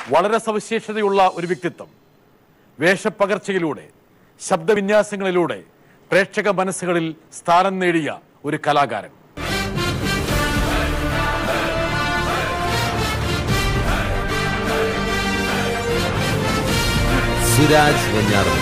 വളരെ സവിശേഷതയുള്ള ഒരു വ്യക്തിത്വം വേഷപ്പകർച്ചയിലൂടെ ശബ്ദവിന്യാസങ്ങളിലൂടെ പ്രേക്ഷക മനസ്സുകളിൽ സ്ഥാനം നേടിയ ഒരു കലാകാരൻ സിരാജ് വെഞ്ഞാറം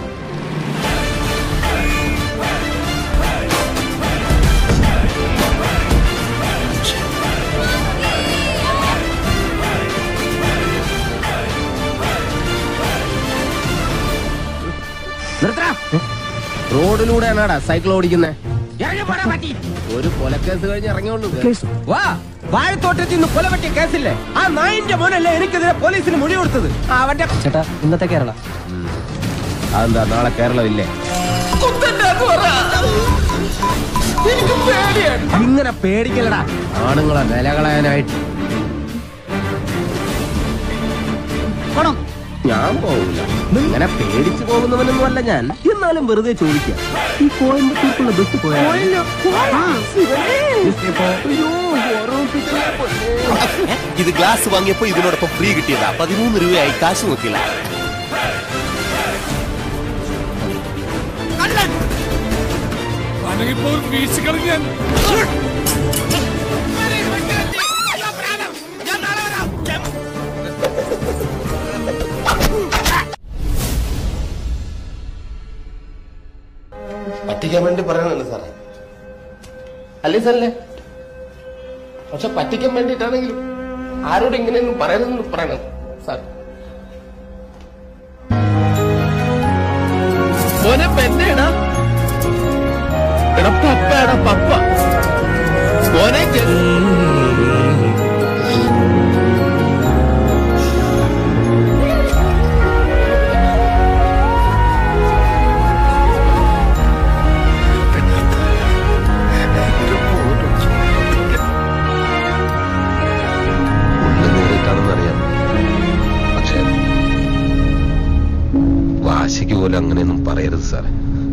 നിർത്തടാ റോഡിലൂടെയാണാടാ സൈക്കിൾ ഓടിക്കുന്നേ ഒരു കൊലക്കേസ് കഴിഞ്ഞ് ഇറങ്ങിയോളൂ വാ വാഴത്തോട്ടത്തിൽ നിന്ന് കൊല പറ്റിയ കേസില്ലേ ആ നായിന്റെ മോനല്ലേ എനിക്കെതിരെ പോലീസിന് മൊഴി കൊടുത്തത് അവന്റെ ചേട്ടാ ഇന്നത്തെ കേരള അതെന്താ നാളെ കേരളമില്ലേ ഇങ്ങനെ പേടിക്കലടാ ആണുങ്ങളെ വില കളയാനായിട്ട് ഞാൻ പോകില്ല ഇങ്ങനെ പേടിച്ചു പോകുന്നവനൊന്നും അല്ല ഞാൻ എന്നാലും വെറുതെ ചോദിക്കാം ഈ കോയമ്പത്തൂർക്കുള്ള ബസ് പോയാലോ ഇത് ഗ്ലാസ് വാങ്ങിയപ്പോ ഇതിനോടൊപ്പം ഫ്രീ കിട്ടിയതാ പതിമൂന്ന് രൂപയായി കാശ് നോക്കില്ല പറ്റിക്കാൻ വേണ്ടി പറയണല്ലോ സാറേ അല്ലേ സാറല്ലേ പക്ഷെ പറ്റിക്കാൻ വേണ്ടിയിട്ടാണെങ്കിലും ആരോട് ഇങ്ങനെയൊന്നും പറയണമെന്ന് പറയണം സാർ മോനെ പെണ്ണേടാ എടാ പപ്പ എടാ പപ്പ മോനെ ജെ- നേരിട്ടാണെന്നറിയാം പക്ഷെ വാശിക്ക് പോലും അങ്ങനെയൊന്നും പറയരുത് സാറേ